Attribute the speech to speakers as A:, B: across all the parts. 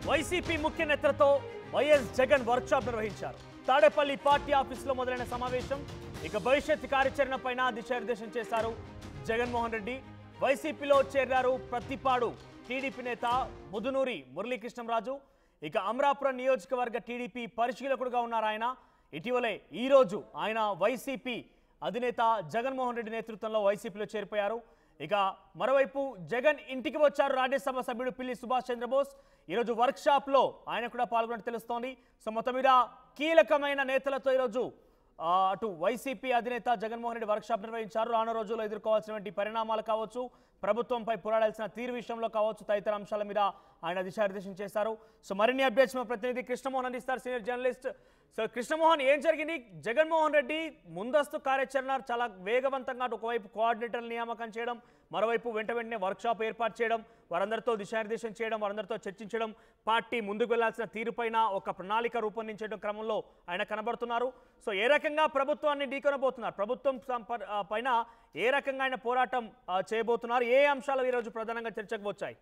A: YCP ముఖ్య నేతలతో YS Jagan workshop నిర్వహించారు తాడేపల్లి పార్టీ ఆఫీసులో మొదలైన సమావేశం ఇక భవిష్యత్ కార్యాచరణ పైన దిశానిర్దేశం చేశారు జగన్మోహన్ రెడ్డి వైసీపీలో చేరారు ప్రతిపాడు టీడీపీ నేత ముదునూరి మురళీకృష్ణంరాజు ఇక అమరాపురం నియోజకవర్గ టీడీపీ పరిశీలకుడుగా ఉన్నారు ఆయన ఇటీవలే ఈ రోజు ఆయన వైసీపీ అధినేత జగన్మోహన్ రెడ్డి నేతృత్వంలో వైసీపీలో చేరిపోయారు ఇక మరోవైపు జగన్ ఇంటికి వచ్చారు రాజ్యసభ సభ్యుడు పిల్లి సుభాష్ చంద్రబోస్ ఈరోజు వర్క్షాప్లో ఆయన కూడా పాల్గొన్నట్టు తెలుస్తోంది సో మొత్తం మీద కీలకమైన నేతలతో ఈరోజు ఆ, అటు వైసీపీ అధినేత జగన్మోహన్ రెడ్డి వర్క్షాప్ నిర్వహించారు రానున్న రోజుల్లో ఎదుర్కోవాల్సినటువంటి పరిణామాలు కావచ్చు ప్రభుత్వంపై పోరాడాల్సిన తీరు విషయంలో కావచ్చు తదితర అంశాల మీద ఆయన దిశానిర్దేశం చేశారు సో మరిన్ని అప్డేట్స్ మా ప్రతినిధి కృష్ణమోహన్ అందిస్తారు సీనియర్ జర్నలిస్ట్ సో కృష్ణమోహన్ ఏం జరిగింది జగన్మోహన్ రెడ్డి ముందస్తు కార్యాచరణ చాలా వేగవంతంగా అటు ఒకవైపు కోఆర్డినేటర్ల నియామకం చేయడం మరోవైపు వెంట వెంటనే వర్క్షాప్ ఏర్పాటు చేయడం వారందరితో దిశానిర్దేశం చేయడం వారందరితో చర్చించడం పార్టీ ముందుకు వెళ్లాల్సిన తీరుపైన ఒక ప్రణాళిక రూపొందించడం క్రమంలో ఆయన కనబడుతున్నారు సో ఏ రకంగా ప్రభుత్వాన్ని ఢీకొనబోతున్నారు ప్రభుత్వం సంప- ఆ, పైన ఏ రకంగా ఆయన పోరాటం ఆ, చేయబోతున్నారు ఏ అంశాలు ఈరోజు ప్రధానంగా చర్చకు వచ్చాయి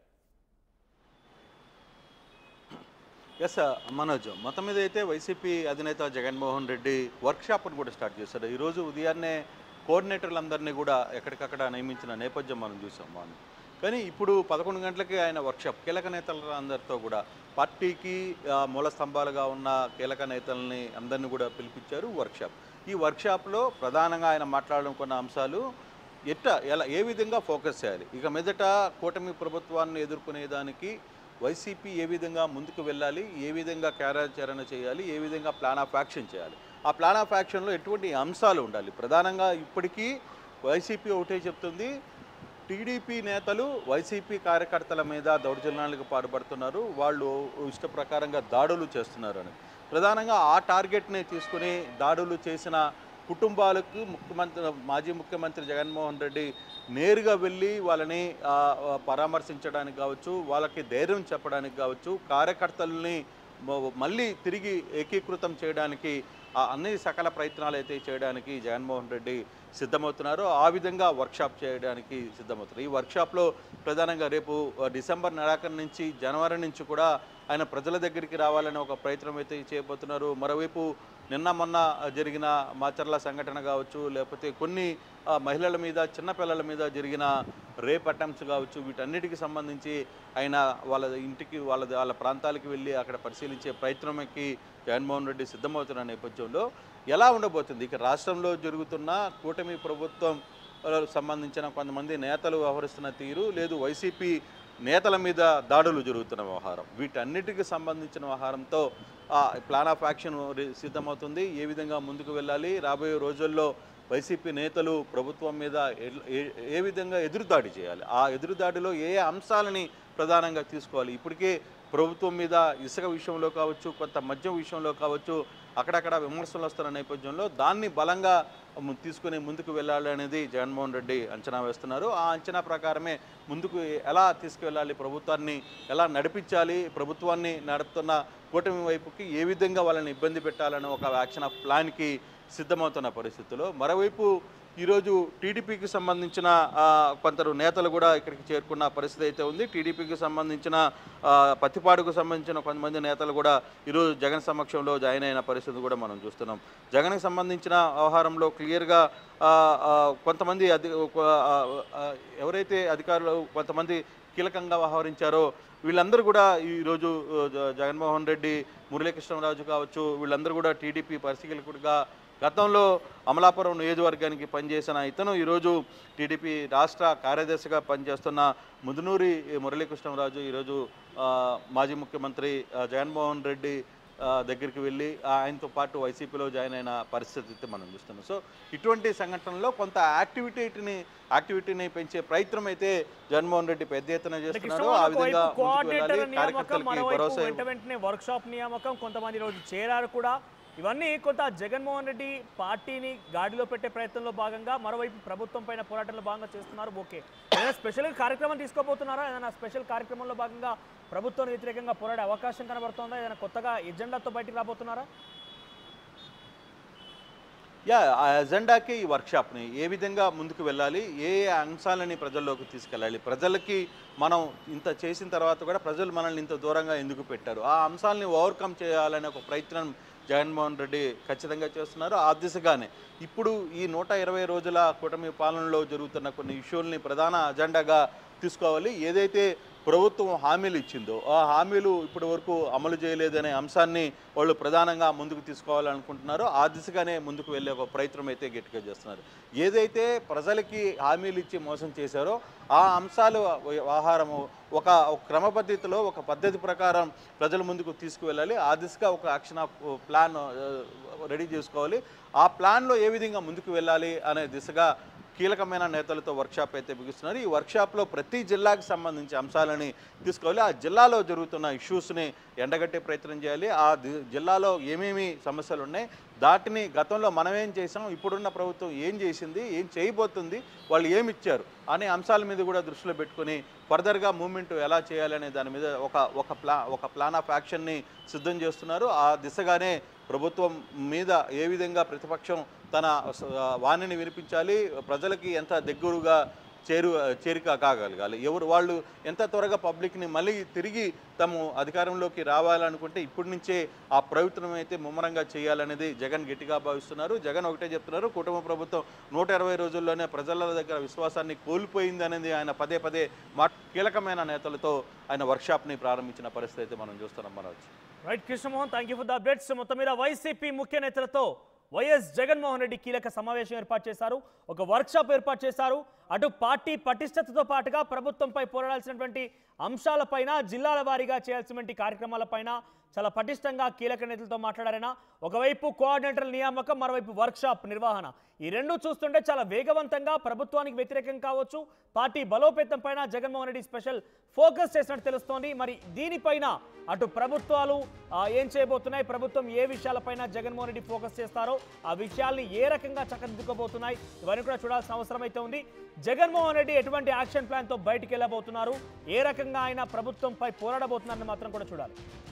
B: ఎస్ మనోజ్ మొత్తం మీద అయితే వైసీపీ అధినేత జగన్మోహన్ రెడ్డి వర్క్షాప్ను కూడా స్టార్ట్ చేశారు ఈరోజు ఉదయాన్నే కోఆర్డినేటర్లందరినీ కూడా ఎక్కడికక్కడ నియమించిన నేపథ్యం మనం చూసాం మనం కానీ ఇప్పుడు పదకొండు గంటలకి ఆయన వర్క్షాప్ కీలక నేతల అందరితో కూడా పార్టీకి ఆ, మూల స్తంభాలుగా ఉన్న కీలక నేతల్ని అందరినీ కూడా పిలిపించారు వర్క్షాప్ ఈ వర్క్షాప్లో ప్రధానంగా ఆయన మాట్లాడాలనుకున్న అంశాలు ఎట్ట ఎలా ఏ విధంగా ఫోకస్ చేయాలి ఇక మీదట కూటమి ప్రభుత్వాన్ని ఎదుర్కొనేదానికి వైసీపీ ఏ విధంగా ముందుకు వెళ్ళాలి ఏ విధంగా కార్యాచరణ చేయాలి ఏ విధంగా ప్లాన్ ఆఫ్ యాక్షన్ చేయాలి ఆ ప్లాన్ ఆఫ్ యాక్షన్లో ఎటువంటి అంశాలు ఉండాలి ప్రధానంగా ఇప్పటికీ వైసీపీ ఒకటే చెప్తుంది టీడీపీ నేతలు వైసీపీ కార్యకర్తల మీద దౌర్జన్యాలకు పాల్పడుతున్నారు వాళ్ళు ఇష్ట ప్రకారంగా దాడులు చేస్తున్నారు అని ప్రధానంగా ఆ టార్గెట్ని తీసుకుని దాడులు చేసిన కుటుంబాలకు ముఖ్యమంత్రి మాజీ ముఖ్యమంత్రి జగన్మోహన్ రెడ్డి నేరుగా వెళ్ళి వాళ్ళని ఆ, ఆ, పరామర్శించడానికి కావచ్చు వాళ్ళకి ధైర్యం చెప్పడానికి కావచ్చు కార్యకర్తల్ని మ- మళ్ళీ తిరిగి ఏకీకృతం చేయడానికి ఆ అన్ని సకల ప్రయత్నాలు అయితే చేయడానికి జగన్మోహన్ రెడ్డి సిద్ధమవుతున్నారు ఆ విధంగా వర్క్షాప్ చేయడానికి సిద్ధమవుతున్నారు ఈ వర్క్షాప్లో ప్రధానంగా రేపు ఆ, డిసెంబర్ నెలాఖరు నుంచి జనవరి నుంచి కూడా ఆయన ప్రజల దగ్గరికి రావాలని ఒక ప్రయత్నం అయితే చేయబోతున్నారు మరోవైపు నిన్న మొన్న జరిగిన మాచర్ల సంఘటన కావచ్చు లేకపోతే కొన్ని ఆ, మహిళల మీద చిన్నపిల్లల మీద జరిగిన రేప్ అటెంప్ట్స్ కావచ్చు వీటన్నిటికి సంబంధించి ఆయన వాళ్ళ ఇంటికి వాళ్ళ వాళ్ళ ప్రాంతాలకు వెళ్ళి అక్కడ పరిశీలించే ప్రయత్నంకి జగన్మోహన్ రెడ్డి సిద్ధమవుతున్న నేపథ్యంలో ఎలా ఉండబోతుంది ఇక రాష్ట్రంలో జరుగుతున్న కూటమి ప్రభుత్వం ఆ, సంబంధించిన కొంతమంది నేతలు వ్యవహరిస్తున్న తీరు లేదు వైసీపీ నేతల మీద దాడులు జరుగుతున్న వ్యవహారం వీటన్నిటికి సంబంధించిన వ్యవహారంతో ఆ, ప్లాన్ ఆఫ్ యాక్షన్ రి- సిద్ధమవుతుంది ఏ విధంగా ముందుకు వెళ్ళాలి రాబోయే రోజుల్లో వైసీపీ నేతలు ప్రభుత్వం మీద ఎల్- ఏ- ఏ విధంగా ఎదురుదాడి చేయాలి ఆ ఎదురుదాడిలో ఏ ఏ అంశాలని ప్రధానంగా తీసుకోవాలి ఇప్పటికే ప్రభుత్వం మీద ఇసుక విషయంలో కావచ్చు కొంత మద్యం విషయంలో కావచ్చు అక్కడక్కడ విమర్శలు వస్తున్న నేపథ్యంలో దాన్ని బలంగా ము- తీసుకుని ముందుకు వెళ్ళాలి అనేది జగన్మోహన్ రెడ్డి అంచనా వేస్తున్నారు ఆ అంచనా ప్రకారమే ముందుకు ఎలా తీసుకువెళ్ళాలి ప్రభుత్వాన్ని ఎలా నడిపించాలి ప్రభుత్వాన్ని నడుపుతున్న కూటమి వైపుకి ఏ విధంగా వాళ్ళని ఇబ్బంది పెట్టాలనే ఒక యాక్షన్ ఆఫ్ ప్లాన్కి సిద్ధమవుతున్న పరిస్థితుల్లో మరోవైపు ఈరోజు టీడీపీకి సంబంధించిన ఆ, కొందరు నేతలు కూడా ఇక్కడికి చేరుకున్న పరిస్థితి అయితే ఉంది టీడీపీకి సంబంధించిన ఆ, పత్తిపాడుకు సంబంధించిన కొంతమంది నేతలు కూడా ఈరోజు జగన్ సమక్షంలో జాయిన్ అయిన పరిస్థితి కూడా మనం చూస్తున్నాం జగన్కి సంబంధించిన వ్యవహారంలో క్లియర్గా ఆ, ఆ, కొంతమంది అధి ఒక, ఆ, ఆ, ఎవరైతే అధికారులు కొంతమంది కీలకంగా వ్యవహరించారో వీళ్ళందరూ కూడా ఈరోజు ఆ, జ- జగన్మోహన్ రెడ్డి మురళీకృష్ణరాజు కావచ్చు వీళ్ళందరూ కూడా టీడీపీ పరిశీలకుడిగా గతంలో అమలాపురం నియోజకవర్గానికి పనిచేసిన ఇతను ఈరోజు టీడీపీ రాష్ట్ర కార్యదర్శిగా పనిచేస్తున్న ముదునూరి మురళీకృష్ణరాజు ఈరోజు ఆ, మాజీ ముఖ్యమంత్రి ఆ, జగన్మోహన్ రెడ్డి ఆ, దగ్గరికి వెళ్ళి ఆ, ఆయనతో పాటు వైసీపీలో జాయిన్ అయిన పరిస్థితి అయితే మనం చూస్తున్నాం సో ఇటువంటి సంఘటనలో కొంత యాక్టివిటీని యాక్టివిటీని పెంచే ప్రయత్నం అయితే జగన్మోహన్ రెడ్డి పెద్ద ఎత్తున
A: అంటే
B: చేస్తున్నారు
A: కృష్ణమోహన్
B: ఆ విధంగా
A: ఒకవైపు
B: ముందుకు
A: కోఆర్డినేటర్
B: వెళ్ళాలి
A: నియామకం
B: కార్యకర్తలకి
A: మరోవైపు
B: భరోసా
A: వెంట వెంటనే వర్క్షాప్ నియామకం కొంతమంది రోజు చేరారు కూడా ఇవన్నీ కొంత జగన్మోహన్ రెడ్డి పార్టీని గాడిలో పెట్టే ప్రయత్నంలో భాగంగా మరోవైపు ప్రభుత్వం పైన పోరాటంలో భాగంగా చేస్తున్నారు ఓకే ఏదైనా స్పెషల్ కార్యక్రమం తీసుకోబోతున్నారా ఏదైనా స్పెషల్ కార్యక్రమంలో భాగంగా ప్రభుత్వానికి వ్యతిరేకంగా పోరాడే అవకాశం కనబడుతోందా ఏదైనా కొత్తగా ఎజెండాతో బయటికి రాబోతున్నారా
B: యా ఆ ఎజెండాకి ఈ వర్క్షాప్ని ఏ విధంగా ముందుకు వెళ్ళాలి ఏ ఏ అంశాలని ప్రజల్లోకి తీసుకెళ్ళాలి ప్రజలకి మనం ఇంత చేసిన తర్వాత కూడా ప్రజలు మనల్ని ఇంత దూరంగా ఎందుకు పెట్టారు ఆ అంశాలని ఓవర్కమ్ చేయాలనే ఒక ప్రయత్నం జగన్మోహన్ రెడ్డి ఖచ్చితంగా చేస్తున్నారు ఆ దిశగానే ఇప్పుడు ఈ నూట ఇరవై రోజుల కూటమి పాలనలో జరుగుతున్న కొన్ని ఇష్యూల్ని ప్రధాన అజెండాగా తీసుకోవాలి ఏదైతే ప్రభుత్వం హామీలు ఇచ్చిందో ఆ హామీలు ఇప్పటి వరకు అమలు చేయలేదనే అంశాన్ని వాళ్ళు ప్రధానంగా ముందుకు తీసుకోవాలనుకుంటున్నారో ఆ దిశగానే ముందుకు వెళ్ళే ఒక ప్రయత్నం అయితే గట్టిగా చేస్తున్నారు ఏదైతే ప్రజలకి హామీలు ఇచ్చి మోసం చేశారో ఆ అంశాలు ఆహారము ఒక ఒక క్రమ పద్ధతిలో ఒక పద్ధతి ప్రకారం ప్రజల ముందుకు తీసుకువెళ్ళాలి ఆ దిశగా ఒక యాక్షన్ ఆఫ్ ప్లాన్ రెడీ చేసుకోవాలి ఆ ప్లాన్లో ఏ విధంగా ముందుకు వెళ్ళాలి అనే దిశగా కీలకమైన నేతలతో వర్క్షాప్ అయితే బిగిస్తున్నారు ఈ వర్క్షాప్లో ప్రతి జిల్లాకి సంబంధించి అంశాలని తీసుకోవాలి ఆ జిల్లాలో జరుగుతున్న ఇష్యూస్ని ఎండగట్టే ప్రయత్నం చేయాలి ఆ ది- జిల్లాలో ఏమేమి సమస్యలు ఉన్నాయి దాటిని గతంలో మనం ఏం చేసాం ఇప్పుడున్న ప్రభుత్వం ఏం చేసింది ఏం చేయబోతుంది వాళ్ళు ఏమి ఇచ్చారు అనే అంశాల మీద కూడా దృష్టిలో పెట్టుకొని ఫర్దర్గా మూమెంట్ ఎలా చేయాలనే దాని మీద ఒక ఒక ప్లా ఒక ప్లాన్ ఆఫ్ యాక్షన్ని సిద్ధం చేస్తున్నారు ఆ దిశగానే ప్రభుత్వం మీద ఏ విధంగా ప్రతిపక్షం తన స- వాణిని వినిపించాలి ప్రజలకి ఎంత దగ్గరగా చేరు చేరిక కాగలగాలి ఎవరు వాళ్ళు ఎంత త్వరగా పబ్లిక్ని మళ్ళీ తిరిగి తాము అధికారంలోకి రావాలనుకుంటే ఇప్పటి నుంచే ఆ ప్రయత్నం అయితే ముమ్మరంగా చేయాలనేది జగన్ గట్టిగా భావిస్తున్నారు జగన్ ఒకటే చెప్తున్నారు కుటుంబ ప్రభుత్వం నూట ఇరవై రోజుల్లోనే ప్రజల దగ్గర విశ్వాసాన్ని కోల్పోయింది అనేది ఆయన పదే పదే మా కీలకమైన నేతలతో ఆయన వర్క్షాప్ని ప్రారంభించిన పరిస్థితి అయితే మనం చూస్తున్నాం Manoj
A: right Krishnamohan thank you for the updates మొత్తం మీద వైసీపీ ముఖ్య నేతలతో వైఎస్ జగన్మోహన్ రెడ్డి కీలక సమావేశం ఏర్పాటు చేశారు ఒక వర్క్షాప్ ఏర్పాటు చేశారు అటు పార్టీ పటిష్టతతో పాటుగా ప్రభుత్వంపై పోరాడాల్సినటువంటి అంశాలపైన జిల్లాల వారీగా చేయాల్సినటువంటి కార్యక్రమాలపైన చాలా పటిష్టంగా కీలక నేతలతో మాట్లాడారైనా ఒకవైపు కోఆర్డినేటర్ల నియామకం మరోవైపు వర్క్షాప్ నిర్వహణ ఈ రెండు చూస్తుంటే చాలా వేగవంతంగా ప్రభుత్వానికి వ్యతిరేకం కావచ్చు పార్టీ బలోపేతం పైన జగన్మోహన్ రెడ్డి స్పెషల్ ఫోకస్ చేసినట్టు తెలుస్తోంది మరి దీనిపైన అటు ప్రభుత్వాలు ఆ, ఏం చేయబోతున్నాయి ప్రభుత్వం ఏ విషయాలపైన జగన్మోహన్ రెడ్డి ఫోకస్ చేస్తారో ఆ విషయాల్ని ఏ రకంగా చక్కదిద్దుకోబోతున్నాయి ఇవన్నీ కూడా చూడాల్సిన అవసరం అయితే ఉంది జగన్మోహన్ రెడ్డి ఎటువంటి యాక్షన్ ప్లాన్తో బయటికి వెళ్ళబోతున్నారు ఏ రకంగా ఆయన ప్రభుత్వంపై పోరాడబోతున్నారని మాత్రం కూడా చూడాలి